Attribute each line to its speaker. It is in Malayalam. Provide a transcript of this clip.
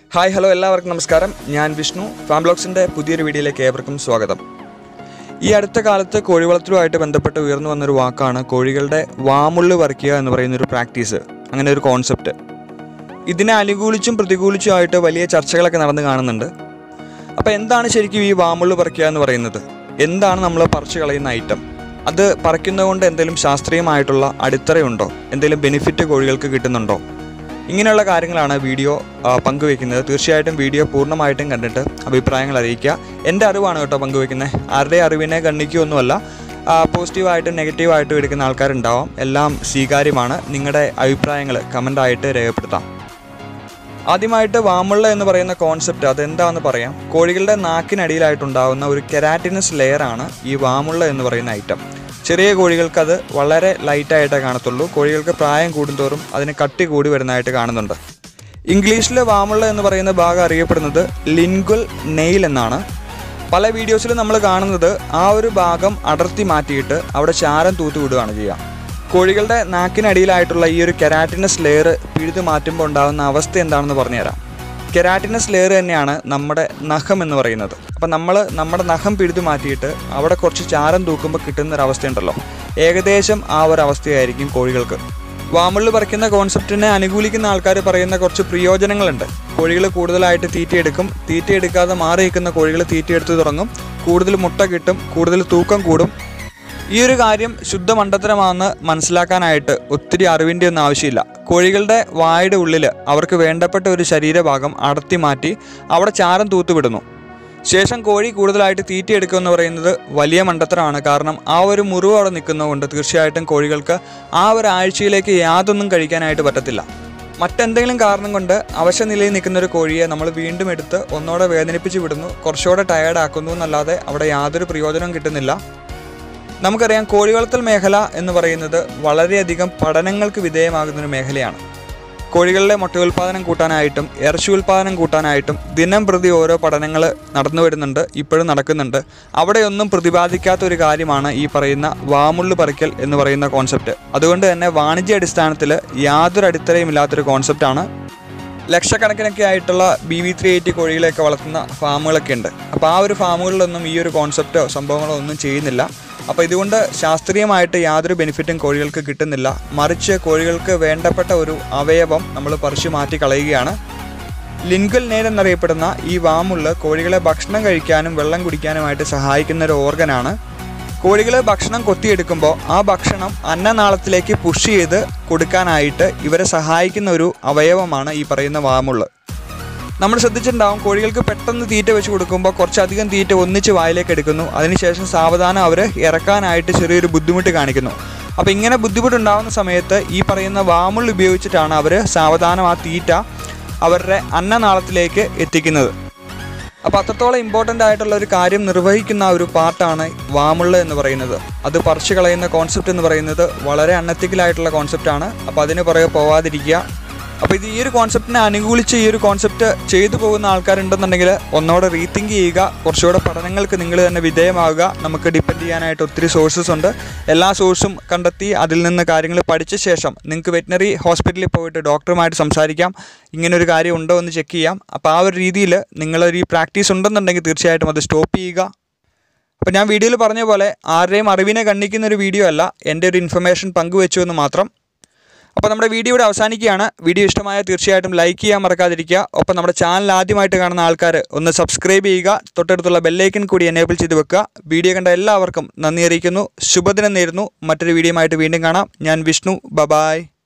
Speaker 1: ഹായ് ഹലോ എല്ലാവർക്കും നമസ്കാരം ഞാൻ വിഷ്ണു ഫാം ബ്ലോഗ്സിൻ്റെ പുതിയൊരു വീഡിയോയിലേക്ക് ഏവർക്കും സ്വാഗതം ഈ അടുത്ത കാലത്ത് കോഴിവളർത്തലുമായിട്ട് ബന്ധപ്പെട്ട് ഉയർന്നു വന്നൊരു വാക്കാണ് കോഴികളുടെ വാമുള്ള് പറിക്കുക എന്ന് പറയുന്നൊരു പ്രാക്ടീസ് അങ്ങനെ ഒരു കോൺസെപ്റ്റ് ഇതിനെ അനുകൂലിച്ചും പ്രതികൂലിച്ചുമായിട്ട് വലിയ ചർച്ചകളൊക്കെ നടന്നു കാണുന്നുണ്ട് അപ്പോൾ എന്താണ് ശരിക്കും ഈ വാമുള്ള് പറിക്കുക എന്ന് പറയുന്നത് എന്താണ് നമ്മൾ പറിച്ചു കളയുന്ന ഐറ്റം അത് പറിക്കുന്നതുകൊണ്ട് എന്തെങ്കിലും ശാസ്ത്രീയമായിട്ടുള്ള അടിത്തറയുണ്ടോ എന്തെങ്കിലും ബെനിഫിറ്റ് കോഴികൾക്ക് കിട്ടുന്നുണ്ടോ ഇങ്ങനെയുള്ള കാര്യങ്ങളാണ് വീഡിയോ ആ, പങ്കുവെക്കുന്നത് തീർച്ചയായിട്ടും വീഡിയോ പൂർണ്ണമായിട്ടും കണ്ടിട്ട് അഭിപ്രായങ്ങൾ അറിയിക്കുക എൻ്റെ അറിവാണ് കേട്ടോ പങ്കുവെക്കുന്നത് ആരുടെ അറിവിനെ ഗണ്ണിക്കുകയൊന്നുമല്ല ആ, പോസിറ്റീവായിട്ടും നെഗറ്റീവായിട്ടും എടുക്കുന്ന ആൾക്കാരുണ്ടാവാം എല്ലാം സ്വീകാര്യമാണ് നിങ്ങളുടെ അഭിപ്രായങ്ങൾ കമൻ്റായിട്ട് രേഖപ്പെടുത്താം ആദ്യമായിട്ട് വാമുള്ള എന്ന് പറയുന്ന കോൺസെപ്റ്റ് അതെന്താണെന്ന് പറയാം കോഴികളുടെ നാക്കിനടിയിലായിട്ടുണ്ടാകുന്ന ഒരു കെരാറ്റിനസ് ലെയർ ആണ് ഈ വാമുള്ള എന്ന് പറയുന്ന ഐറ്റം ചെറിയ കോഴികൾക്ക് അത് വളരെ ലൈറ്റായിട്ടേ കാണത്തുള്ളൂ കോഴികൾക്ക് പ്രായം കൂടുന്തോറും അതിന് കട്ടി കൂടി വരുന്നതായിട്ട് കാണുന്നുണ്ട് ഇംഗ്ലീഷിൽ വാമുള്ള എന്ന് പറയുന്ന ഭാഗം അറിയപ്പെടുന്നത് ലിൻഗ്വൽ നെയിൽ എന്നാണ് പല വീഡിയോസിലും നമ്മൾ കാണുന്നത് ആ ഒരു ഭാഗം അടർത്തി മാറ്റിയിട്ട് അവിടെ ചാരം തൂത്ത് വിടുകയാണ് ചെയ്യുക കോഴികളുടെ നാക്കിനടിയിലായിട്ടുള്ള ഈ ഒരു കെരാറ്റിനസ് ലെയർ പിഴുതു മാറ്റുമ്പോൾ ഉണ്ടാകുന്ന അവസ്ഥ എന്താണെന്ന് പറഞ്ഞുതരാം കെരാറ്റിനസ് ലെയർ തന്നെയാണ് നമ്മുടെ നഖം എന്ന് പറയുന്നത് അപ്പം നമ്മൾ നമ്മുടെ നഖം പിഴുതു മാറ്റിയിട്ട് അവിടെ കുറച്ച് ചാരം തൂക്കുമ്പോൾ കിട്ടുന്ന ഒരു അവസ്ഥയുണ്ടല്ലോ ഏകദേശം ആ ഒരു അവസ്ഥയായിരിക്കും കോഴികൾക്ക് വാമുള്ള് പറിക്കുന്ന കോൺസെപ്റ്റിനെ അനുകൂലിക്കുന്ന ആൾക്കാർ പറയുന്ന കുറച്ച് പ്രയോജനങ്ങളുണ്ട് കോഴികൾ കൂടുതലായിട്ട് തീറ്റയെടുക്കും തീറ്റയെടുക്കാതെ മാറി നിൽക്കുന്ന കോഴികൾ തീറ്റയെടുത്ത് തുടങ്ങും കൂടുതൽ മുട്ട കിട്ടും കൂടുതൽ തൂക്കം കൂടും ഈ ഒരു കാര്യം ശുദ്ധ മണ്ടത്തരമാണെന്ന് മനസ്സിലാക്കാനായിട്ട് ഒത്തിരി അറിവിൻ്റെ ഒന്നും ആവശ്യമില്ല കോഴികളുടെ വായുടെ ഉള്ളിൽ അവർക്ക് വേണ്ടപ്പെട്ട ഒരു ശരീരഭാഗം അടർത്തി മാറ്റി അവിടെ ചാരം തൂത്ത് വിടുന്നു ശേഷം കോഴി കൂടുതലായിട്ട് തീറ്റയെടുക്കുക എന്ന് പറയുന്നത് വലിയ മണ്ടത്തരമാണ് കാരണം ആ ഒരു മുറിവ് അവിടെ നിൽക്കുന്നതുകൊണ്ട് തീർച്ചയായിട്ടും കോഴികൾക്ക് ആ ഒരു ആഴ്ചയിലേക്ക് യാതൊന്നും കഴിക്കാനായിട്ട് പറ്റത്തില്ല മറ്റെന്തെങ്കിലും കാരണം കൊണ്ട് അവശ നിലയിൽ നിൽക്കുന്ന ഒരു കോഴിയെ നമ്മൾ വീണ്ടും എടുത്ത് ഒന്നോടെ വേദനിപ്പിച്ച് വിടുന്നു കുറച്ചുകൂടെ ടയേർഡ് ആക്കുന്നു എന്നല്ലാതെ അവിടെ യാതൊരു പ്രയോജനവും കിട്ടുന്നില്ല നമുക്കറിയാം കോഴി വളർത്തൽ മേഖല എന്ന് പറയുന്നത് വളരെയധികം പഠനങ്ങൾക്ക് വിധേയമാകുന്ന ഒരു മേഖലയാണ് കോഴികളിലെ മുട്ടയുൽപാദനം കൂട്ടാനായിട്ടും ഇറച്ചി ഉൽപാദനം കൂട്ടാനായിട്ടും ദിനം പ്രതി ഓരോ പഠനങ്ങൾ നടന്നു വരുന്നുണ്ട് ഇപ്പോഴും നടക്കുന്നുണ്ട് അവിടെയൊന്നും പ്രതിപാദിക്കാത്ത ഒരു കാര്യമാണ് ഈ പറയുന്ന വാമുള്ളു പറിക്കൽ എന്ന് പറയുന്ന കോൺസെപ്റ്റ് അതുകൊണ്ട് തന്നെ വാണിജ്യ അടിസ്ഥാനത്തിൽ യാതൊരു അടിത്തറയും ഇല്ലാത്തൊരു കോൺസെപ്റ്റാണ് ലക്ഷക്കണക്കിനൊക്കെ ആയിട്ടുള്ള ബി വി ത്രീ എയ്റ്റി കോഴികളെയൊക്കെ വളർത്തുന്ന ഫാമുകളൊക്കെ ഉണ്ട് അപ്പോൾ ആ ഒരു ഫാമുകളിലൊന്നും ഈ ഒരു കോൺസെപ്റ്റോ സംഭവങ്ങളോ ഒന്നും ചെയ്യുന്നില്ല അപ്പോൾ ഇതുകൊണ്ട് ശാസ്ത്രീയമായിട്ട് യാതൊരു ബെനിഫിറ്റും കോഴികൾക്ക് കിട്ടുന്നില്ല മറിച്ച് കോഴികൾക്ക് വേണ്ടപ്പെട്ട ഒരു അവയവം നമ്മൾ പറിച്ചു മാറ്റി കളയുകയാണ് ലിൻഗൽ നെയിൽ എന്നറിയപ്പെടുന്ന ഈ വാമുള്ള കോഴികളെ ഭക്ഷണം കഴിക്കാനും വെള്ളം കുടിക്കാനുമായിട്ട് സഹായിക്കുന്ന ഒരു ഓർഗനാണ് കോഴികൾ ഭക്ഷണം കൊത്തിയെടുക്കുമ്പോൾ ആ ഭക്ഷണം അന്നനാളത്തിലേക്ക് പുഷ് ചെയ്ത് കൊടുക്കാനായിട്ട് ഇവരെ സഹായിക്കുന്ന ഒരു അവയവമാണ് ഈ പറയുന്ന വാമുള്ള് നമ്മൾ ശ്രദ്ധിച്ചിട്ടുണ്ടാവും കോഴികൾക്ക് പെട്ടെന്ന് തീറ്റ വെച്ച് കൊടുക്കുമ്പോൾ കുറച്ചധികം തീറ്റ ഒന്നിച്ച് വായിലേക്ക് എടുക്കുന്നു അതിനുശേഷം സാവധാനം അവർ ഇറക്കാനായിട്ട് ചെറിയൊരു ബുദ്ധിമുട്ട് കാണിക്കുന്നു അപ്പോൾ ഇങ്ങനെ ബുദ്ധിമുട്ടുണ്ടാകുന്ന സമയത്ത് ഈ പറയുന്ന വാമുൾ ഉപയോഗിച്ചിട്ടാണ് അവർ സാവധാനം ആ തീറ്റ അവരുടെ അന്നനാളത്തിലേക്ക് എത്തിക്കുന്നത് അപ്പോൾ അത്രത്തോളം ഇമ്പോർട്ടൻ്റ് ആയിട്ടുള്ള ഒരു കാര്യം നിർവഹിക്കുന്ന ആ ഒരു പാർട്ടാണ് വാമുള്ള എന്ന് പറയുന്നത് അത് പറിച്ചു കളയുന്ന കോൺസെപ്റ്റ് എന്ന് പറയുന്നത് വളരെ അൺഎത്തിക്കലായിട്ടുള്ള കോൺസെപ്റ്റാണ് അപ്പോൾ അതിന് പുറകെ പോവാതിരിക്കുക അപ്പോൾ ഇത് ഈ ഒരു കോൺസെപ്റ്റിനെ അനുകൂലിച്ച് ഈ ഒരു കോൺസെപ്റ്റ് ചെയ്തു പോകുന്ന ആൾക്കാരുണ്ടെന്നുണ്ടെങ്കിൽ ഒന്നോടെ റീതിങ്ക് ചെയ്യുക കുറച്ചുകൂടെ പഠനങ്ങൾക്ക് നിങ്ങൾ തന്നെ വിധേയമാവുക നമുക്ക് ഡിപ്പെൻഡ് ചെയ്യാനായിട്ട് ഒത്തിരി സോഴ്സസ് ഉണ്ട് എല്ലാ സോഴ്സും കണ്ടെത്തി അതിൽ നിന്ന് കാര്യങ്ങൾ പഠിച്ച ശേഷം നിങ്ങൾക്ക് വെറ്റിനറി ഹോസ്പിറ്റലിൽ പോയിട്ട് ഡോക്ടറുമായിട്ട് സംസാരിക്കാം ഇങ്ങനൊരു കാര്യം ഉണ്ടോ എന്ന് ചെക്ക് ചെയ്യാം അപ്പോൾ ആ ഒരു രീതിയിൽ നിങ്ങളൊരു ഈ പ്രാക്ടീസ് ഉണ്ടെന്നുണ്ടെങ്കിൽ തീർച്ചയായിട്ടും അത് സ്റ്റോപ്പ് ചെയ്യുക അപ്പോൾ ഞാൻ വീഡിയോയിൽ പറഞ്ഞ പോലെ ആരുടെയും അറിവിനെ കണ്ണിക്കുന്ന ഒരു വീഡിയോ അല്ല എൻ്റെ ഒരു ഇൻഫർമേഷൻ പങ്കുവെച്ചു എന്ന് മാത്രം അപ്പോൾ നമ്മുടെ വീഡിയോ ഇവിടെ അവസാനിക്കുകയാണ് വീഡിയോ ഇഷ്ടമായ തീർച്ചയായിട്ടും ലൈക്ക് ചെയ്യാൻ മറക്കാതിരിക്കുക ഒപ്പം നമ്മുടെ ചാനൽ ആദ്യമായിട്ട് കാണുന്ന ആൾക്കാർ ഒന്ന് സബ്സ്ക്രൈബ് ചെയ്യുക തൊട്ടടുത്തുള്ള ബെല്ലൈക്കൻ കൂടി എനേബിൾ ചെയ്ത് വെക്കുക വീഡിയോ കണ്ട എല്ലാവർക്കും നന്ദി അറിയിക്കുന്നു ശുഭദിനം നേരുന്നു മറ്റൊരു വീഡിയോയുമായിട്ട് വീണ്ടും കാണാം ഞാൻ വിഷ്ണു ബബായ്